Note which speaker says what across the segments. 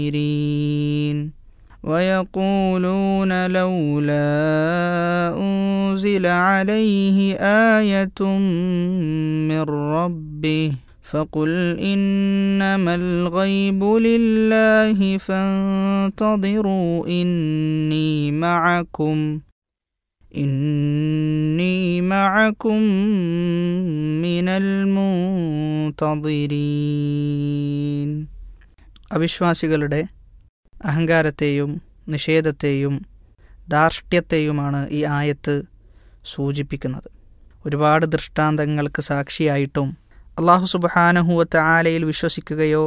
Speaker 1: المنذرين ويقولون لولا أنزل عليه آية من ربه فقل إنما الغيب لله فانتظروا إني معكم إني معكم من المنتظرين അവിശ്വാസികളുടെ അഹങ്കാരത്തെയും നിഷേധത്തെയും ധാർഷ്ട്യത്തെയുമാണ് ഈ ആയത്ത് സൂചിപ്പിക്കുന്നത് ഒരുപാട് ദൃഷ്ടാന്തങ്ങൾക്ക് സാക്ഷിയായിട്ടും അള്ളാഹു സുബഹാനഹുവത്ത് ആലയിൽ വിശ്വസിക്കുകയോ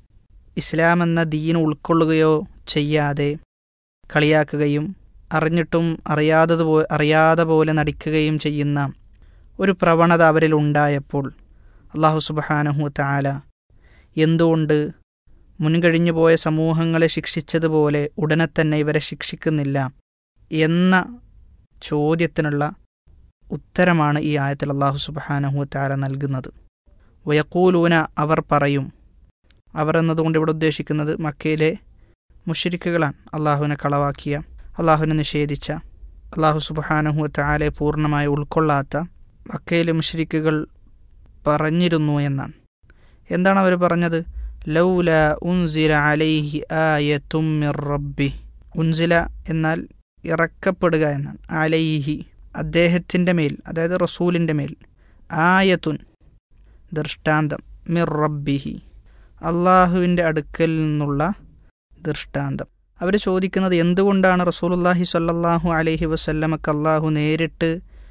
Speaker 1: ഇസ്ലാം എന്ന ദീൻ ഉൾക്കൊള്ളുകയോ ചെയ്യാതെ കളിയാക്കുകയും അറിഞ്ഞിട്ടും അറിയാതത് പോ അറിയാതെ പോലെ നടിക്കുകയും ചെയ്യുന്ന ഒരു പ്രവണത അവരിൽ ഉണ്ടായപ്പോൾ അള്ളാഹു സുബഹാനഹുവത്ത് ആല എന്തുകൊണ്ട് മുൻകഴിഞ്ഞു പോയ സമൂഹങ്ങളെ ശിക്ഷിച്ചതുപോലെ ഉടനെ തന്നെ ഇവരെ ശിക്ഷിക്കുന്നില്ല എന്ന ചോദ്യത്തിനുള്ള ഉത്തരമാണ് ഈ ആയത്തിൽ അള്ളാഹു സുബഹാനഹു താര നൽകുന്നത് വയക്കൂലൂന അവർ പറയും അവർ എന്നതുകൊണ്ട് ഇവിടെ ഉദ്ദേശിക്കുന്നത് മക്കയിലെ മുഷരിക്കുകളാണ് അള്ളാഹുവിനെ കളവാക്കിയ അള്ളാഹുവിനെ നിഷേധിച്ച അള്ളാഹു സുബഹാനഹു താലെ പൂർണ്ണമായി ഉൾക്കൊള്ളാത്ത മക്കയിലെ മുഷരിക്കുകൾ പറഞ്ഞിരുന്നു എന്നാണ് എന്താണ് അവർ പറഞ്ഞത് ലൗല ഉൻസില അലൈഹി ആയത്തും മിർ റബ്ബി ഉൻസില എന്നാൽ ഇറക്കപ്പെടുക എന്നാണ് അലൈഹി അദ്ദേഹത്തിൻ്റെ മേൽ അതായത് റസൂലിൻ്റെ മേൽ ആയത്തുൻ ദൃഷ്ടാന്തം മിർ റബ്ബിഹി അള്ളാഹുവിൻ്റെ അടുക്കൽ നിന്നുള്ള ദൃഷ്ടാന്തം അവർ ചോദിക്കുന്നത് എന്തുകൊണ്ടാണ് റസൂലുല്ലാഹി സ്വല്ലല്ലാഹു അലൈഹി വസല്ലമക്ക് അള്ളാഹു നേരിട്ട്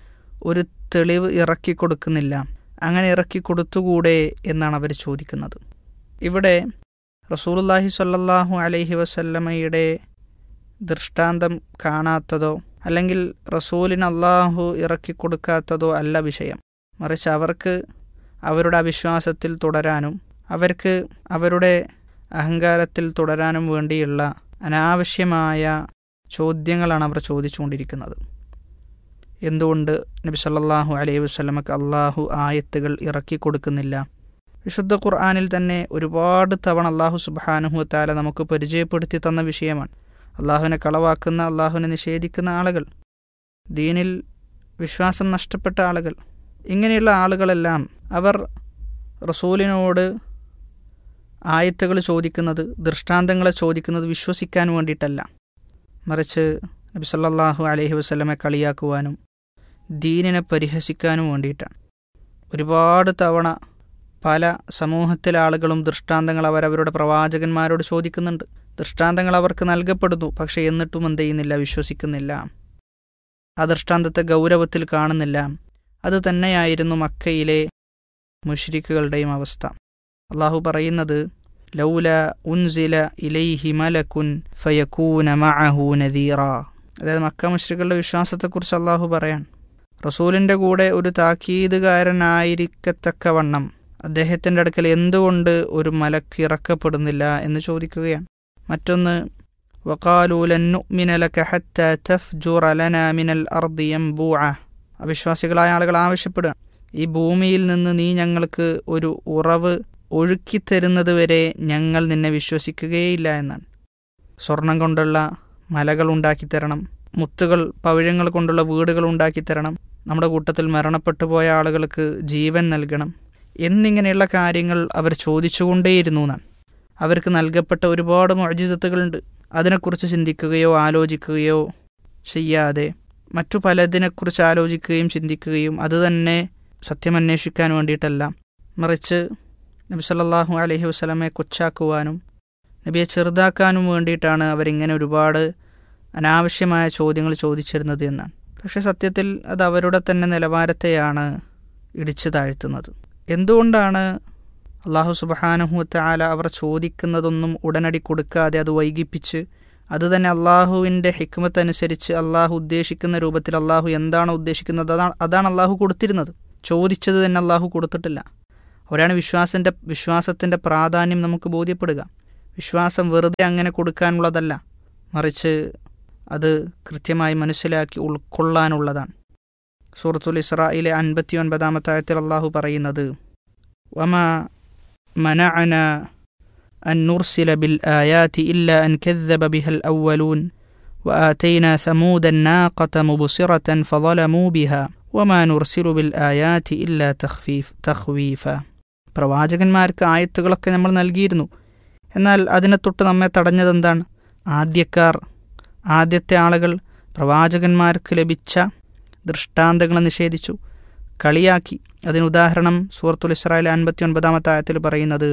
Speaker 1: ഒരു തെളിവ് ഇറക്കി കൊടുക്കുന്നില്ല അങ്ങനെ ഇറക്കി കൊടുത്തുകൂടെ എന്നാണ് അവർ ചോദിക്കുന്നത് ഇവിടെ റസൂലുല്ലാഹി സ്വല്ലല്ലാഹു അലൈഹി വസല്ലമയുടെ ദൃഷ്ടാന്തം കാണാത്തതോ അല്ലെങ്കിൽ റസൂലിന് അള്ളാഹു ഇറക്കി കൊടുക്കാത്തതോ അല്ല വിഷയം മറിച്ച് അവർക്ക് അവരുടെ അവിശ്വാസത്തിൽ തുടരാനും അവർക്ക് അവരുടെ അഹങ്കാരത്തിൽ തുടരാനും വേണ്ടിയുള്ള അനാവശ്യമായ ചോദ്യങ്ങളാണ് അവർ ചോദിച്ചുകൊണ്ടിരിക്കുന്നത് എന്തുകൊണ്ട് നബി സല്ലല്ലാഹു അലൈഹി വസ്ലമക്ക് അള്ളാഹു ആയത്തുകൾ ഇറക്കി കൊടുക്കുന്നില്ല വിശുദ്ധ ഖുർആാനിൽ തന്നെ ഒരുപാട് തവണ അള്ളാഹു സുബാനുഹു താല നമുക്ക് പരിചയപ്പെടുത്തി തന്ന വിഷയമാണ് അള്ളാഹുവിനെ കളവാക്കുന്ന അള്ളാഹുവിനെ നിഷേധിക്കുന്ന ആളുകൾ ദീനിൽ വിശ്വാസം നഷ്ടപ്പെട്ട ആളുകൾ ഇങ്ങനെയുള്ള ആളുകളെല്ലാം അവർ റസൂലിനോട് ആയത്തുകൾ ചോദിക്കുന്നത് ദൃഷ്ടാന്തങ്ങളെ ചോദിക്കുന്നത് വിശ്വസിക്കാൻ വേണ്ടിയിട്ടല്ല മറിച്ച് നബി സല്ലല്ലാഹു അലൈഹി വസ്ലമെ കളിയാക്കുവാനും ദീനിനെ പരിഹസിക്കാനും വേണ്ടിയിട്ടാണ് ഒരുപാട് തവണ പല സമൂഹത്തിലെ ആളുകളും ദൃഷ്ടാന്തങ്ങൾ അവരവരുടെ പ്രവാചകന്മാരോട് ചോദിക്കുന്നുണ്ട് ദൃഷ്ടാന്തങ്ങൾ അവർക്ക് നൽകപ്പെടുന്നു പക്ഷെ എന്നിട്ടും എന്ത് ചെയ്യുന്നില്ല വിശ്വസിക്കുന്നില്ല ആ ദൃഷ്ടാന്തത്തെ ഗൗരവത്തിൽ കാണുന്നില്ല അത് തന്നെയായിരുന്നു മക്കയിലെ മുഷ്രിക്കുകളുടെയും അവസ്ഥ അള്ളാഹു പറയുന്നത് ലൗല ഉൻസില ഇലൈഹി മലക്കുൻ ഫയക്കൂന മഅഹു നദീറ അതായത് മക്ക മുഷ്രിക്കുകളുടെ വിശ്വാസത്തെക്കുറിച്ച് അള്ളാഹു പറയാൻ റസൂലിൻ്റെ കൂടെ ഒരു താക്കീതുകാരനായിരിക്കത്തക്കവണ്ണം അദ്ദേഹത്തിൻ്റെ അടുക്കൽ എന്തുകൊണ്ട് ഒരു മലക്ക് ഇറക്കപ്പെടുന്നില്ല എന്ന് ചോദിക്കുകയാണ് മറ്റൊന്ന് അവിശ്വാസികളായ ആളുകൾ ആവശ്യപ്പെടുക ഈ ഭൂമിയിൽ നിന്ന് നീ ഞങ്ങൾക്ക് ഒരു ഉറവ് ഒഴുക്കിത്തരുന്നത് വരെ ഞങ്ങൾ നിന്നെ വിശ്വസിക്കുകയില്ല എന്നാണ് സ്വർണം കൊണ്ടുള്ള മലകൾ ഉണ്ടാക്കിത്തരണം മുത്തുകൾ പവിഴങ്ങൾ കൊണ്ടുള്ള വീടുകൾ ഉണ്ടാക്കിത്തരണം നമ്മുടെ കൂട്ടത്തിൽ മരണപ്പെട്ടു പോയ ആളുകൾക്ക് ജീവൻ നൽകണം എന്നിങ്ങനെയുള്ള കാര്യങ്ങൾ അവർ ചോദിച്ചുകൊണ്ടേയിരുന്നു എന്നാണ് അവർക്ക് നൽകപ്പെട്ട ഒരുപാട് മൊഴിജിതത്തുകളുണ്ട് അതിനെക്കുറിച്ച് ചിന്തിക്കുകയോ ആലോചിക്കുകയോ ചെയ്യാതെ മറ്റു പലതിനെക്കുറിച്ച് ആലോചിക്കുകയും ചിന്തിക്കുകയും അത് തന്നെ സത്യം അന്വേഷിക്കാൻ വേണ്ടിയിട്ടല്ല മറിച്ച് നബി സല്ലല്ലാഹു അലൈഹി വസ്ലമെ കൊച്ചാക്കുവാനും നബിയെ ചെറുതാക്കാനും വേണ്ടിയിട്ടാണ് അവരിങ്ങനെ ഒരുപാട് അനാവശ്യമായ ചോദ്യങ്ങൾ ചോദിച്ചിരുന്നത് എന്നാണ് പക്ഷെ സത്യത്തിൽ അത് അവരുടെ തന്നെ നിലവാരത്തെയാണ് ഇടിച്ചു താഴ്ത്തുന്നത് എന്തുകൊണ്ടാണ് അള്ളാഹു സുബഹാനുഹുത്ത ആല അവർ ചോദിക്കുന്നതൊന്നും ഉടനടി കൊടുക്കാതെ അത് വൈകിപ്പിച്ച് അത് തന്നെ അള്ളാഹുവിൻ്റെ ഹിക്മത്ത് അനുസരിച്ച് അള്ളാഹു ഉദ്ദേശിക്കുന്ന രൂപത്തിൽ അള്ളാഹു എന്താണോ ഉദ്ദേശിക്കുന്നത് അതാണ് അതാണ് അള്ളാഹു കൊടുത്തിരുന്നത് ചോദിച്ചത് തന്നെ അള്ളാഹു കൊടുത്തിട്ടില്ല അവരാണ് വിശ്വാസൻ്റെ വിശ്വാസത്തിൻ്റെ പ്രാധാന്യം നമുക്ക് ബോധ്യപ്പെടുക വിശ്വാസം വെറുതെ അങ്ങനെ കൊടുക്കാനുള്ളതല്ല മറിച്ച് അത് കൃത്യമായി മനസ്സിലാക്കി ഉൾക്കൊള്ളാനുള്ളതാണ് സൂറത്തുൽ ഇസ്രായിലെ അൻപത്തി ഒൻപതാമത്തെ ആയത്തിൽ അള്ളാഹു പറയുന്നത് വമ മനഅന أن نرسل بالآيات إلا أن كذب بها الأولون وآتينا ثمود الناقة مبصرة فظلموا بها وما نرسل بالآيات إلا تخفيف تخويفا പ്രവാചകന്മാർക്ക് ആയത്തുകളൊക്കെ നമ്മൾ നൽകിയിരുന്നു എന്നാൽ അതിനെ തൊട്ട് നമ്മെ തടഞ്ഞതെന്താണ് ആദ്യക്കാർ ആദ്യത്തെ ആളുകൾ പ്രവാചകന്മാർക്ക് ലഭിച്ച ദൃഷ്ടാന്തങ്ങൾ നിഷേധിച്ചു കളിയാക്കി അതിന് ഉദാഹരണം സൂറത്തുൽ ഇസ്രായേൽ അൻപത്തി ഒൻപതാമത്തെ ആയത്തിൽ പറയുന്നത്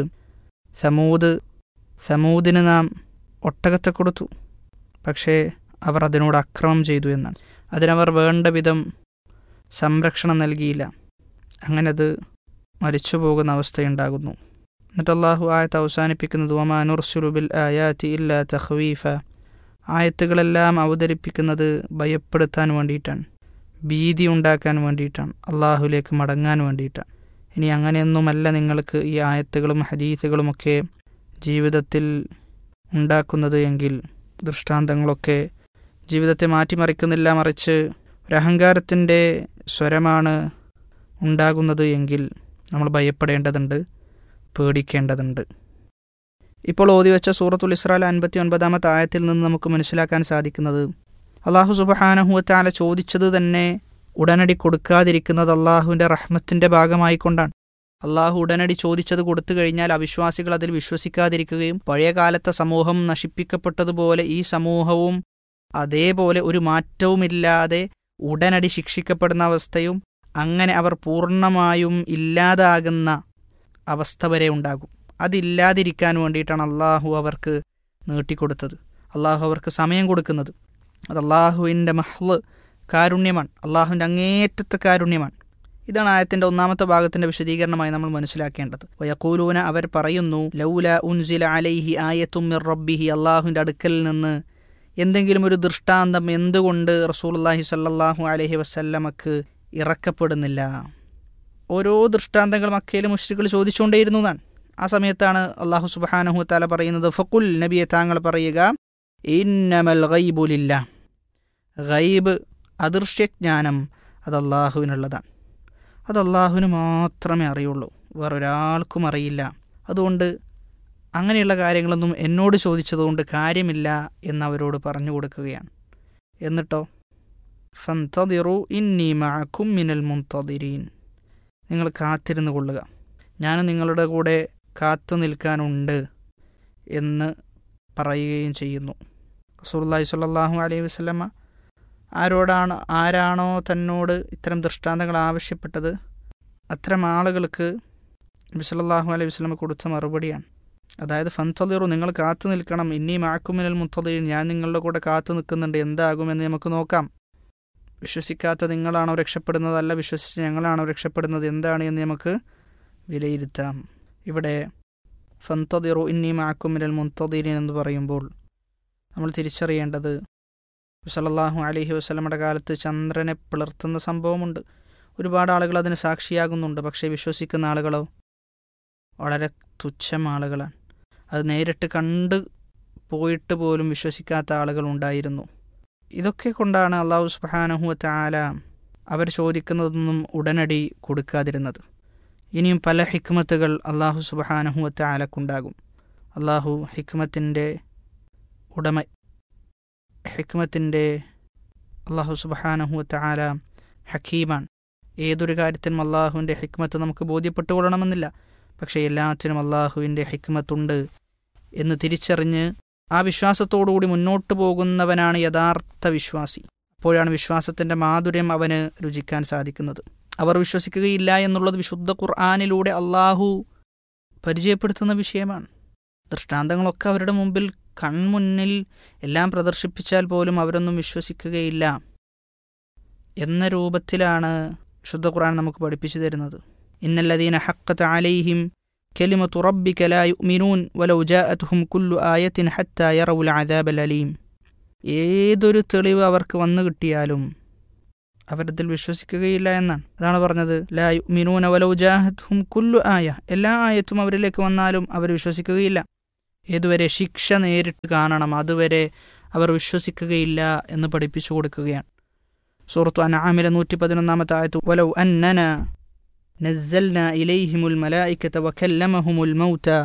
Speaker 1: സമൂത് സമൂദിന് നാം ഒട്ടകത്തെ കൊടുത്തു പക്ഷേ അവർ അതിനോട് അക്രമം ചെയ്തു എന്നാണ് അതിനവർ വേണ്ട വിധം സംരക്ഷണം നൽകിയില്ല അങ്ങനെ അത് മരിച്ചു പോകുന്ന അവസ്ഥയുണ്ടാകുന്നു എന്നിട്ട് അള്ളാഹു ആയത്ത് അവസാനിപ്പിക്കുന്നത് ഒമാനുർസുലുബിൽ ആയാത്തി ഇല്ല തഹ്വീഫ ആയത്തുകളെല്ലാം അവതരിപ്പിക്കുന്നത് ഭയപ്പെടുത്താൻ വേണ്ടിയിട്ടാണ് ഭീതി ഉണ്ടാക്കാൻ വേണ്ടിയിട്ടാണ് അള്ളാഹുലേക്ക് മടങ്ങാൻ വേണ്ടിയിട്ടാണ് ഇനി അങ്ങനെയൊന്നുമല്ല നിങ്ങൾക്ക് ഈ ആയത്തുകളും ഹദീസുകളുമൊക്കെ ജീവിതത്തിൽ ഉണ്ടാക്കുന്നത് എങ്കിൽ ദൃഷ്ടാന്തങ്ങളൊക്കെ ജീവിതത്തെ മാറ്റിമറിക്കുന്നില്ല മറിച്ച് ഒരു അഹങ്കാരത്തിൻ്റെ സ്വരമാണ് ഉണ്ടാകുന്നത് എങ്കിൽ നമ്മൾ ഭയപ്പെടേണ്ടതുണ്ട് പേടിക്കേണ്ടതുണ്ട് ഇപ്പോൾ ഓതി വെച്ച സൂറത്തുൽ ഇസ്രാൽ അൻപത്തി ഒൻപതാമത്തെ ആയത്തിൽ നിന്ന് നമുക്ക് മനസ്സിലാക്കാൻ സാധിക്കുന്നത് അള്ളാഹു സുബഹാനഹുവത്താല ചോദിച്ചത് തന്നെ ഉടനടി കൊടുക്കാതിരിക്കുന്നത് അള്ളാഹുവിൻ്റെ റഹ്മത്തിൻ്റെ ഭാഗമായിക്കൊണ്ടാണ് അള്ളാഹു ഉടനടി ചോദിച്ചത് കൊടുത്തു കഴിഞ്ഞാൽ അവിശ്വാസികൾ അതിൽ വിശ്വസിക്കാതിരിക്കുകയും പഴയ കാലത്തെ സമൂഹം നശിപ്പിക്കപ്പെട്ടതുപോലെ ഈ സമൂഹവും അതേപോലെ ഒരു മാറ്റവുമില്ലാതെ ഉടനടി ശിക്ഷിക്കപ്പെടുന്ന അവസ്ഥയും അങ്ങനെ അവർ പൂർണ്ണമായും ഇല്ലാതാകുന്ന അവസ്ഥ വരെ ഉണ്ടാകും അതില്ലാതിരിക്കാൻ വേണ്ടിയിട്ടാണ് അള്ളാഹു അവർക്ക് നീട്ടിക്കൊടുത്തത് അള്ളാഹു അവർക്ക് സമയം കൊടുക്കുന്നത് അത് അള്ളാഹുവിൻ്റെ മഹ്ള് കാരുണ്യമാണ് അള്ളാഹുവിൻ്റെ അങ്ങേറ്റത്തെ കാരുണ്യമാണ് ഇതാണ് ആയത്തിന്റെ ഒന്നാമത്തെ ഭാഗത്തിന്റെ വിശദീകരണമായി നമ്മൾ മനസ്സിലാക്കേണ്ടത് വയക്കൂലൂന അവർ പറയുന്നു ലൗല ഉൻസില അലൈഹി ആയത്തും മിർ റബ്ബിഹി അള്ളാഹുവിൻ്റെ അടുക്കൽ നിന്ന് എന്തെങ്കിലും ഒരു ദൃഷ്ടാന്തം എന്തുകൊണ്ട് റസൂലുള്ളാഹി സല്ലല്ലാഹു അലൈഹി വസല്ലമക്ക് ഇറക്കപ്പെടുന്നില്ല ഓരോ ദൃഷ്ടാന്തങ്ങൾ മക്കയിലെ മുഷ്രികൾ ചോദിച്ചുകൊണ്ടേയിരുന്നു എന്നാണ് ആ സമയത്താണ് അള്ളാഹു സുബാനഹു താല പറയുന്നത് ഫക്കുൽ നബിയെ താങ്കൾ പറയുക ഇന്നമൽ ഗൈബുലില്ല ഗൈബ് അദൃശ്യജ്ഞാനം അത് അള്ളാഹുവിനുള്ളതാണ് അത് അള്ളാഹുവിന് മാത്രമേ അറിയുള്ളൂ വേറൊരാൾക്കും അറിയില്ല അതുകൊണ്ട് അങ്ങനെയുള്ള കാര്യങ്ങളൊന്നും എന്നോട് ചോദിച്ചതുകൊണ്ട് കാര്യമില്ല എന്നവരോട് പറഞ്ഞു കൊടുക്കുകയാണ് എന്നിട്ടോ ഫന്തതിറു ഇന്നി മഅക്കും മിനൽ മുന്തതിരീൻ നിങ്ങൾ കാത്തിരുന്നു കൊള്ളുക ഞാൻ നിങ്ങളുടെ കൂടെ കാത്തു നിൽക്കാനുണ്ട് എന്ന് പറയുകയും ചെയ്യുന്നു റസൂലുള്ളാഹി സ്വല്ലല്ലാഹു അലൈഹി വസല്ലമ ആരോടാണ് ആരാണോ തന്നോട് ഇത്തരം ദൃഷ്ടാന്തങ്ങൾ ആവശ്യപ്പെട്ടത് അത്തരം ആളുകൾക്ക് നബി സല്ലല്ലാഹു അലൈഹി വസല്ലമ കൊടുത്ത മറുപടിയാണ് അതായത് ഫൻതളിറു നിങ്ങൾ കാത്തു നിൽക്കണം ഇനി മാക്കുമിനൽ മുത്തതിരീൻ ഞാൻ നിങ്ങളുടെ കൂടെ കാത്തു നിൽക്കുന്നുണ്ട് എന്താകുമെന്ന് നമുക്ക് നോക്കാം വിശ്വസിക്കാത്ത നിങ്ങളാണോ രക്ഷപ്പെടുന്നതല്ല വിശ്വസിച്ച് ഞങ്ങളാണോ രക്ഷപ്പെടുന്നത് എന്താണ് എന്ന് നമുക്ക് വിലയിരുത്താം ഇവിടെ ഫന്തതിറു ഇന്നി മാക്കുമിനൽ മുത്തതിരീൻ എന്ന് പറയുമ്പോൾ നമ്മൾ തിരിച്ചറിയേണ്ടത് സല്ലല്ലാഹു അലൈഹി വസ്ലമയുടെ കാലത്ത് ചന്ദ്രനെ പിളർത്തുന്ന സംഭവമുണ്ട് ഒരുപാട് ആളുകൾ അതിന് സാക്ഷിയാകുന്നുണ്ട് പക്ഷേ വിശ്വസിക്കുന്ന ആളുകളോ വളരെ തുച്ഛം ആളുകളാണ് അത് നേരിട്ട് കണ്ട് പോയിട്ട് പോലും വിശ്വസിക്കാത്ത ആളുകൾ ഉണ്ടായിരുന്നു ഇതൊക്കെ കൊണ്ടാണ് അള്ളാഹു സുബാനഹുവ ആല അവർ ചോദിക്കുന്നതൊന്നും ഉടനടി കൊടുക്കാതിരുന്നത് ഇനിയും പല ഹിക്മത്തുകൾ അള്ളാഹു സുബാനഹുവ ആലക്കുണ്ടാകും അള്ളാഹു ഹിക്മത്തിൻ്റെ ഉടമ ഹിക്മത്തിൻ്റെ അള്ളാഹു സുബാനഹുവ ആല ഹക്കീമാണ് ഏതൊരു കാര്യത്തിനും അള്ളാഹുവിൻ്റെ ഹിക്മത്ത് നമുക്ക് ബോധ്യപ്പെട്ടുകൊള്ളണമെന്നില്ല പക്ഷേ എല്ലാത്തിനും അള്ളാഹുവിൻ്റെ ഹിക്മത്തുണ്ട് എന്ന് തിരിച്ചറിഞ്ഞ് ആ വിശ്വാസത്തോടുകൂടി മുന്നോട്ട് പോകുന്നവനാണ് യഥാർത്ഥ വിശ്വാസി അപ്പോഴാണ് വിശ്വാസത്തിൻ്റെ മാധുര്യം അവന് രുചിക്കാൻ സാധിക്കുന്നത് അവർ വിശ്വസിക്കുകയില്ല എന്നുള്ളത് വിശുദ്ധ ഖുർആാനിലൂടെ അള്ളാഹു പരിചയപ്പെടുത്തുന്ന വിഷയമാണ് ദൃഷ്ടാന്തങ്ങളൊക്കെ അവരുടെ മുമ്പിൽ കൺമുന്നിൽ എല്ലാം പ്രദർശിപ്പിച്ചാൽ പോലും അവരൊന്നും വിശ്വസിക്കുകയില്ല എന്ന രൂപത്തിലാണ് വിശുദ്ധ ഖുർആൻ നമുക്ക് പഠിപ്പിച്ചു തരുന്നത് ഇന്നല്ലദീന ഹക്കത്ത് അലൈഹിം كلمة ربك لا يؤمنون ولو جاءتهم كل آية حتى يروا العذاب الأليم ഏതൊരു തെളിവ് അവർക്ക് വന്നു കിട്ടിയാലും അവരതിൽ വിശ്വസിക്കുകയില്ല എന്നാണ് അതാണ് പറഞ്ഞത് ലാ യുമിനൂന വലൗ ജാഹത്തും കുല്ലു ആയ എല്ലാ ആയത്തും അവരിലേക്ക് വന്നാലും അവർ വിശ്വസിക്കുകയില്ല ഏതുവരെ ശിക്ഷ നേരിട്ട് കാണണം അതുവരെ അവർ വിശ്വസിക്കുകയില്ല എന്ന് പഠിപ്പിച്ചു കൊടുക്കുകയാണ് സൂറത്തു അനാമിലെ നൂറ്റി പതിനൊന്നാമത്തെ ആയത്ത് വലൗ അന്നന نزلنا إليهم الملائكة وكلمهم الموتى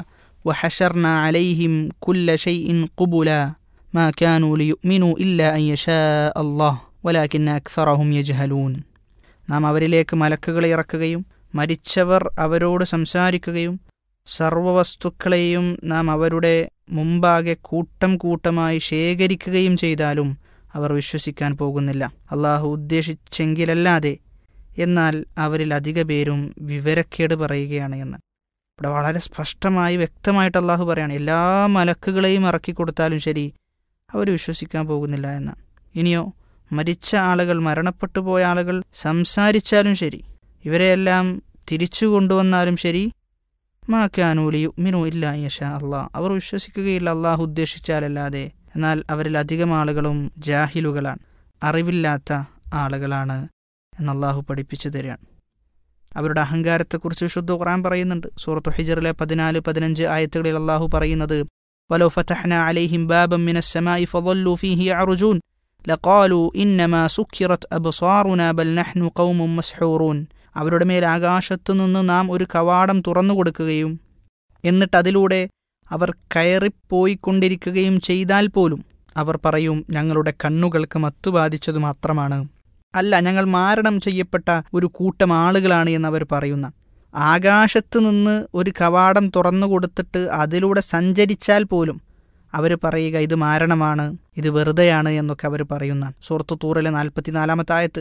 Speaker 1: وحشرنا عليهم كل شيء قبلا ما كانوا ليؤمنوا إلا أن يشاء الله ولكن أكثرهم يجهلون നാം അവരിലേക്ക് മലക്കുകളെ ഇറക്കുകയും മരിച്ചവർ അവരോട് സംസാരിക്കുകയും സർവവസ്തുക്കളെയും നാം അവരുടെ മുമ്പാകെ കൂട്ടം കൂട്ടമായി ശേഖരിക്കുകയും ചെയ്താലും അവർ വിശ്വസിക്കാൻ പോകുന്നില്ല അള്ളാഹു ഉദ്ദേശിച്ചെങ്കിലല്ലാതെ എന്നാൽ അവരിൽ അധിക പേരും വിവരക്കേട് പറയുകയാണ് എന്ന് ഇവിടെ വളരെ സ്പഷ്ടമായി വ്യക്തമായിട്ട് അള്ളാഹു പറയാണ് എല്ലാ മലക്കുകളെയും ഇറക്കി കൊടുത്താലും ശരി അവർ വിശ്വസിക്കാൻ പോകുന്നില്ല എന്നാണ് ഇനിയോ മരിച്ച ആളുകൾ മരണപ്പെട്ടു പോയ ആളുകൾ സംസാരിച്ചാലും ശരി ഇവരെയെല്ലാം തിരിച്ചു കൊണ്ടുവന്നാലും ശരി മാക്കാനൂലി യുഗ്മിനു ഇല്ല യശ അള്ളാഹ് അവർ വിശ്വസിക്കുകയില്ല അള്ളാഹു ഉദ്ദേശിച്ചാലല്ലാതെ എന്നാൽ അവരിൽ അധികം ആളുകളും ജാഹിലുകളാണ് അറിവില്ലാത്ത ആളുകളാണ് എന്ന് അള്ളാഹു പഠിപ്പിച്ചു തരികയാണ് അവരുടെ അഹങ്കാരത്തെക്കുറിച്ച് വിശുദ്ധ ഖുറാൻ പറയുന്നുണ്ട് സൂറത്തു ഹിജറിലെ പതിനാല് പതിനഞ്ച് ആയത്തുകളിൽ അള്ളാഹു പറയുന്നത് ولو فتحنا عليهم بابا من السماء فظلوا فيه يعرجون لقالوا إنما سكرت أبصارنا بل نحن قوم مسحورون അവരുടെ മേൽ ആകാശത്തു നിന്ന് നാം ഒരു കവാടം തുറന്നു കൊടുക്കുകയും എന്നിട്ട് അതിലൂടെ അവർ കയറിപ്പോയിക്കൊണ്ടിരിക്കുകയും ചെയ്താൽ പോലും അവർ പറയും ഞങ്ങളുടെ കണ്ണുകൾക്ക് മത്തു ബാധിച്ചത് മാത്രമാണ് അല്ല ഞങ്ങൾ മാരണം ചെയ്യപ്പെട്ട ഒരു കൂട്ടം ആളുകളാണ് എന്ന് അവർ പറയുന്ന ആകാശത്ത് നിന്ന് ഒരു കവാടം തുറന്നു കൊടുത്തിട്ട് അതിലൂടെ സഞ്ചരിച്ചാൽ പോലും അവർ പറയുക ഇത് മാരണമാണ് ഇത് വെറുതെയാണ് എന്നൊക്കെ അവർ പറയുന്ന സുഹൃത്തു തൂറിലെ നാൽപ്പത്തിനാലാമത്തെ ആയത്ത്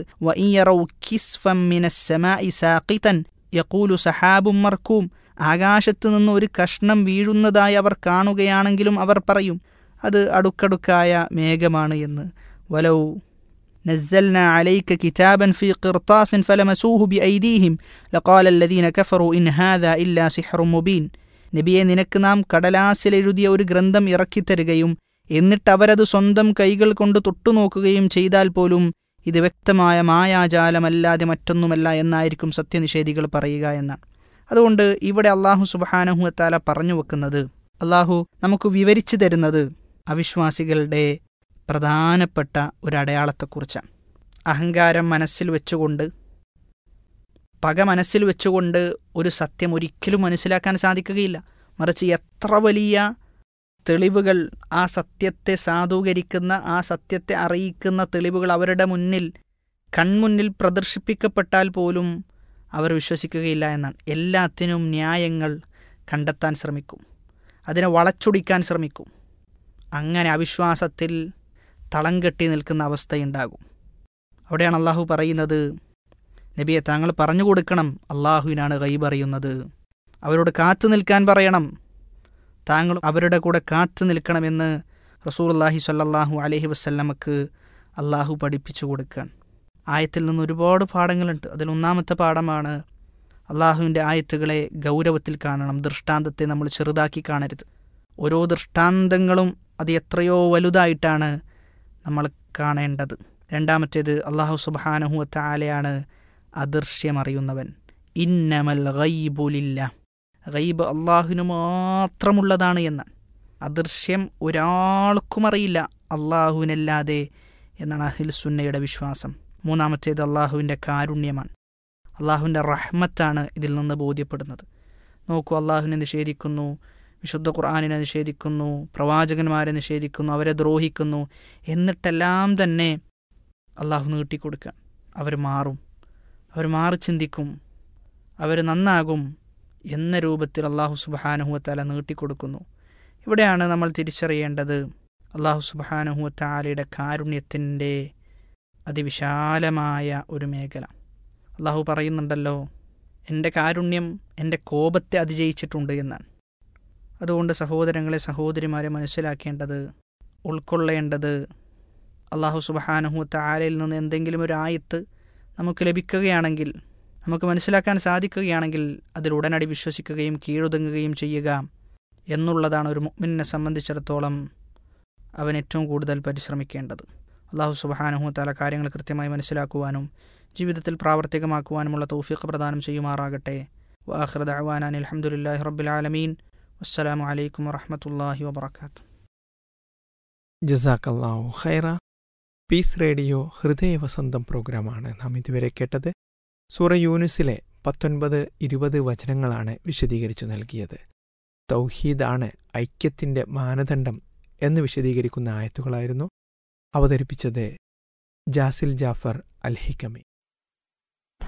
Speaker 1: യക്കൂലു സഹാബും മർക്കൂം ആകാശത്ത് നിന്ന് ഒരു കഷ്ണം വീഴുന്നതായി അവർ കാണുകയാണെങ്കിലും അവർ പറയും അത് അടുക്കടുക്കായ മേഘമാണ് എന്ന് വലൗ نزلنا عليك كتابا في قرطاس فلمسوه بأيديهم لقال الذين كفروا إن هذا إلا سحر مبين നബിയെ നിനക്ക് നാം കടലാസിൽ എഴുതിയ ഒരു ഗ്രന്ഥം ഇറക്കിത്തരികയും എന്നിട്ട് അവരത് സ്വന്തം കൈകൾ കൊണ്ട് തൊട്ടുനോക്കുകയും ചെയ്താൽ പോലും ഇത് വ്യക്തമായ മായാജാലമല്ലാതെ മറ്റൊന്നുമല്ല എന്നായിരിക്കും സത്യനിഷേധികൾ പറയുക എന്നാണ് അതുകൊണ്ട് ഇവിടെ അള്ളാഹു സുബാനഹുവത്താല പറഞ്ഞു വെക്കുന്നത് അള്ളാഹു നമുക്ക് വിവരിച്ചു തരുന്നത് അവിശ്വാസികളുടെ പ്രധാനപ്പെട്ട ഒരു അടയാളത്തെക്കുറിച്ചാണ് അഹങ്കാരം മനസ്സിൽ വെച്ചുകൊണ്ട് പക മനസ്സിൽ വെച്ചുകൊണ്ട് ഒരു സത്യം ഒരിക്കലും മനസ്സിലാക്കാൻ സാധിക്കുകയില്ല മറിച്ച് എത്ര വലിയ തെളിവുകൾ ആ സത്യത്തെ സാധൂകരിക്കുന്ന ആ സത്യത്തെ അറിയിക്കുന്ന തെളിവുകൾ അവരുടെ മുന്നിൽ കൺമുന്നിൽ പ്രദർശിപ്പിക്കപ്പെട്ടാൽ പോലും അവർ വിശ്വസിക്കുകയില്ല എന്നാണ് എല്ലാത്തിനും ന്യായങ്ങൾ കണ്ടെത്താൻ ശ്രമിക്കും അതിനെ വളച്ചൊടിക്കാൻ ശ്രമിക്കും അങ്ങനെ അവിശ്വാസത്തിൽ തളം കെട്ടി നിൽക്കുന്ന അവസ്ഥയുണ്ടാകും അവിടെയാണ് അള്ളാഹു പറയുന്നത് നബിയെ താങ്കൾ പറഞ്ഞു കൊടുക്കണം അള്ളാഹുവിനാണ് ഗൈബ് അറിയുന്നത് അവരോട് കാത്തു നിൽക്കാൻ പറയണം താങ്കൾ അവരുടെ കൂടെ കാത്തു നിൽക്കണമെന്ന് റസൂൽ അള്ളാഹി സല്ലാഹു അലഹി വസ്ല്ലമക്ക് അള്ളാഹു പഠിപ്പിച്ചു കൊടുക്കാൻ ആയത്തിൽ നിന്ന് ഒരുപാട് പാഠങ്ങളുണ്ട് അതിൽ ഒന്നാമത്തെ പാഠമാണ് അള്ളാഹുവിൻ്റെ ആയത്തുകളെ ഗൗരവത്തിൽ കാണണം ദൃഷ്ടാന്തത്തെ നമ്മൾ ചെറുതാക്കി കാണരുത് ഓരോ ദൃഷ്ടാന്തങ്ങളും അത് എത്രയോ വലുതായിട്ടാണ് നമ്മൾ കാണേണ്ടത് രണ്ടാമത്തേത് അള്ളാഹു സുബാനഹുവത്ത ആലയാണ് അദൃശ്യമറിയുന്നവൻ ഇന്നമൽ ഗൈബുലില്ല ഗൈബ് അള്ളാഹുവിന് മാത്രമുള്ളതാണ് എന്ന് അദൃശ്യം ഒരാൾക്കും അറിയില്ല അള്ളാഹുവിനല്ലാതെ എന്നാണ് അഹിൽ സുന്നയുടെ വിശ്വാസം മൂന്നാമത്തേത് അള്ളാഹുവിൻ്റെ കാരുണ്യമാണ് അള്ളാഹുവിൻ്റെ റഹ്മത്താണ് ഇതിൽ നിന്ന് ബോധ്യപ്പെടുന്നത് നോക്കൂ അള്ളാഹുവിനെ നിഷേധിക്കുന്നു വിശുദ്ധ ഖുർആാനിനെ നിഷേധിക്കുന്നു പ്രവാചകന്മാരെ നിഷേധിക്കുന്നു അവരെ ദ്രോഹിക്കുന്നു എന്നിട്ടെല്ലാം തന്നെ അള്ളാഹു നീട്ടിക്കൊടുക്കുക അവർ മാറും അവർ മാറി ചിന്തിക്കും അവർ നന്നാകും എന്ന രൂപത്തിൽ അള്ളാഹു സുബാനഹുവത്താല നീട്ടിക്കൊടുക്കുന്നു ഇവിടെയാണ് നമ്മൾ തിരിച്ചറിയേണ്ടത് അള്ളാഹു സുബാനഹുവത്താലയുടെ കാരുണ്യത്തിൻ്റെ അതിവിശാലമായ ഒരു മേഖല അള്ളാഹു പറയുന്നുണ്ടല്ലോ എൻ്റെ കാരുണ്യം എൻ്റെ കോപത്തെ അതിജയിച്ചിട്ടുണ്ട് എന്നാണ് അതുകൊണ്ട് സഹോദരങ്ങളെ സഹോദരിമാരെ മനസ്സിലാക്കേണ്ടത് ഉൾക്കൊള്ളേണ്ടത് അള്ളാഹു സുബഹാനഹുത്ത ആലയിൽ നിന്ന് എന്തെങ്കിലും ഒരു ആയത്ത് നമുക്ക് ലഭിക്കുകയാണെങ്കിൽ നമുക്ക് മനസ്സിലാക്കാൻ സാധിക്കുകയാണെങ്കിൽ അതിൽ ഉടനടി വിശ്വസിക്കുകയും കീഴൊതുങ്ങുകയും ചെയ്യുക എന്നുള്ളതാണ് ഒരു മുഗ്മിനെ സംബന്ധിച്ചിടത്തോളം അവൻ ഏറ്റവും കൂടുതൽ പരിശ്രമിക്കേണ്ടത് അള്ളാഹു സുബഹാനഹു താല കാര്യങ്ങൾ കൃത്യമായി മനസ്സിലാക്കുവാനും ജീവിതത്തിൽ പ്രാവർത്തികമാക്കുവാനുമുള്ള തൗഫീഖ് പ്രദാനം ചെയ്യുമാറാകട്ടെ വാഹൃദ അവാനാൻ അലഹമുല്ലാഹി റബ്ബുലാലമീൻ അസ്സലാമു അലൈക്കും വറഹമത്തല്ലാഹി വബർക്കാത്തു
Speaker 2: ജസാക്കല്ലാഹു ഖൈറ പീസ് റേഡിയോ ഹൃദയവസന്തം പ്രോഗ്രാമാണ് നാം ഇതുവരെ കേട്ടത് സൂറ യൂനുസിലെ പത്തൊൻപത് ഇരുപത് വചനങ്ങളാണ് വിശദീകരിച്ചു നൽകിയത് തൗഹീദാണ് ഐക്യത്തിൻ്റെ മാനദണ്ഡം എന്ന് വിശദീകരിക്കുന്ന ആയത്തുകളായിരുന്നു അവതരിപ്പിച്ചത് ജാസിൽ ജാഫർ അൽ ഹിക്കമി